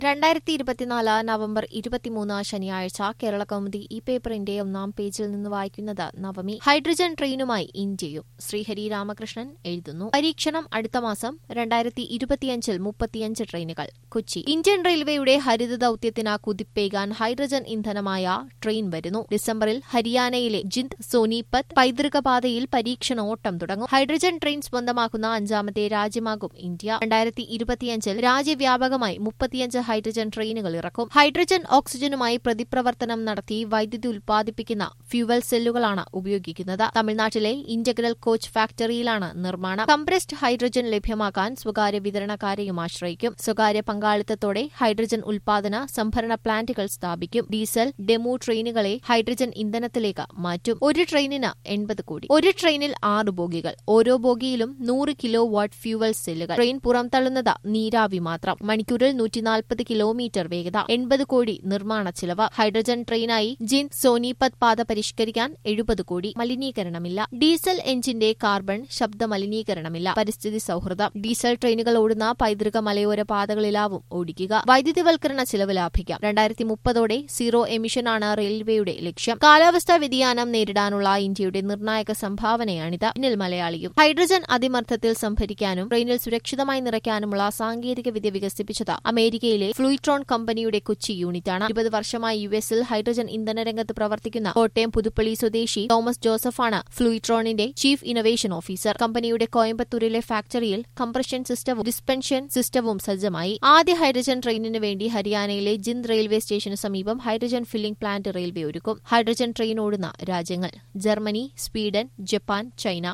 രണ്ടായിരത്തി ഇരുപത്തിനാല് നവംബർ ഇരുപത്തിമൂന്ന് ശനിയാഴ്ച കേരള കൗമുദി ഈ പേപ്പറിന്റെ ഒന്നാം പേജിൽ നിന്ന് വായിക്കുന്നത് നവമി ഹൈഡ്രജൻ ട്രെയിനുമായി ഇന്ത്യയും ശ്രീഹരി രാമകൃഷ്ണൻ എഴുതുന്നു പരീക്ഷണം അടുത്ത മാസം രണ്ടായിരത്തി ഇരുപത്തിയഞ്ചിൽ മുപ്പത്തിയഞ്ച് ട്രെയിനുകൾ കൊച്ചി ഇന്ത്യൻ റെയിൽവേയുടെ ഹരിത ദൌത്യത്തിന് കുതിപ്പേകാൻ ഹൈഡ്രജൻ ഇന്ധനമായ ട്രെയിൻ വരുന്നു ഡിസംബറിൽ ഹരിയാനയിലെ ജിന്ദ് സോനിപത്ത് പൈതൃക പാതയിൽ പരീക്ഷണ ഓട്ടം തുടങ്ങും ഹൈഡ്രജൻ ട്രെയിൻ സ്വന്തമാക്കുന്ന അഞ്ചാമത്തെ രാജ്യമാകും ഇന്ത്യ രണ്ടായിരത്തി ഇരുപത്തിയഞ്ചിൽ രാജ്യവ്യാപകമായി മുപ്പത്തിയഞ്ച് ഹൈഡ്രജൻ ട്രെയിനുകൾ ഇറക്കും ഹൈഡ്രജൻ ഓക്സിജനുമായി പ്രതിപ്രവർത്തനം നടത്തി വൈദ്യുതി ഉൽപ്പാദിപ്പിക്കുന്ന ഫ്യൂവൽ സെല്ലുകളാണ് ഉപയോഗിക്കുന്നത് തമിഴ്നാട്ടിലെ ഇന്റഗ്രൽ കോച്ച് ഫാക്ടറിയിലാണ് നിർമ്മാണം കംപ്രസ്ഡ് ഹൈഡ്രജൻ ലഭ്യമാക്കാൻ സ്വകാര്യ വിതരണക്കാരെയും ആശ്രയിക്കും സ്വകാര്യ പങ്കാളിത്തത്തോടെ ഹൈഡ്രജൻ ഉൽപാദന സംഭരണ പ്ലാന്റുകൾ സ്ഥാപിക്കും ഡീസൽ ഡെമു ട്രെയിനുകളെ ഹൈഡ്രജൻ ഇന്ധനത്തിലേക്ക് മാറ്റും ഒരു ട്രെയിനിന് എൺപത് കോടി ഒരു ട്രെയിനിൽ ആറ് ബോഗികൾ ഓരോ ബോഗിയിലും നൂറ് കിലോ വാട്ട് ഫ്യൂവൽ സെല്ലുകൾ ട്രെയിൻ പുറംതള്ളുന്നത് നീരാവി മാത്രം മണിക്കൂറിൽ നൂറ്റിനാൽപ്പത് കിലോമീറ്റർ വേഗത എൺപത് കോടി നിർമ്മാണ ചിലവ് ഹൈഡ്രജൻ ട്രെയിനായി ജിന്ദ് സോനിപത് പാത പരിഷ്കരിക്കാൻ എഴുപത് കോടി മലിനീകരണമില്ല ഡീസൽ എഞ്ചിന്റെ കാർബൺ ശബ്ദ മലിനീകരണമില്ല പരിസ്ഥിതി സൌഹൃദം ഡീസൽ ട്രെയിനുകൾ ഓടുന്ന പൈതൃക മലയോര പാതകളിലാവും ഓടിക്കുക വൈദ്യുതിവൽക്കരണ ചിലവ് ലാഭിക്കാം രണ്ടായിരത്തി മുപ്പതോടെ സീറോ എമിഷനാണ് റെയിൽവേയുടെ ലക്ഷ്യം കാലാവസ്ഥാ വ്യതിയാനം നേരിടാനുള്ള ഇന്ത്യയുടെ നിർണായക സംഭാവനയാണിത് പിന്നിൽ മലയാളിയും ഹൈഡ്രജൻ അതിമർദ്ദത്തിൽ സംഭരിക്കാനും ട്രെയിനിൽ സുരക്ഷിതമായി നിറയ്ക്കാനുമുള്ള സാങ്കേതിക വിദ്യ വികസിപ്പിച്ചത് അമേരിക്കയിലെ ഫ്ലൂയിട്രോൺ കമ്പനിയുടെ കൊച്ചി യൂണിറ്റാണ് ഇരുപത് വർഷമായി യു എസിൽ ഹൈഡ്രജൻ ഇന്ധന രംഗത്ത് പ്രവർത്തിക്കുന്ന കോട്ടയം പുതുപ്പള്ളി സ്വദേശി തോമസ് ജോസഫാണ് ഫ്ലൂയിട്രോണിന്റെ ചീഫ് ഇന്നൊവേഷൻ ഓഫീസർ കമ്പനിയുടെ കോയമ്പത്തൂരിലെ ഫാക്ടറിയിൽ കംപ്രഷൻ സിസ്റ്റവും ഡിസ്പെൻഷൻ സിസ്റ്റവും സജ്ജമായി ആദ്യ ഹൈഡ്രജൻ ട്രെയിനിന് വേണ്ടി ഹരിയാനയിലെ ജിന്ദ് റെയിൽവേ സ്റ്റേഷന് സമീപം ഹൈഡ്രജൻ ഫില്ലിംഗ് പ്ലാന്റ് റെയിൽവേ ഒരുക്കും ഹൈഡ്രജൻ ട്രെയിൻ ഓടുന്ന രാജ്യങ്ങൾ ജർമ്മനി സ്വീഡൻ ജപ്പാൻ ചൈന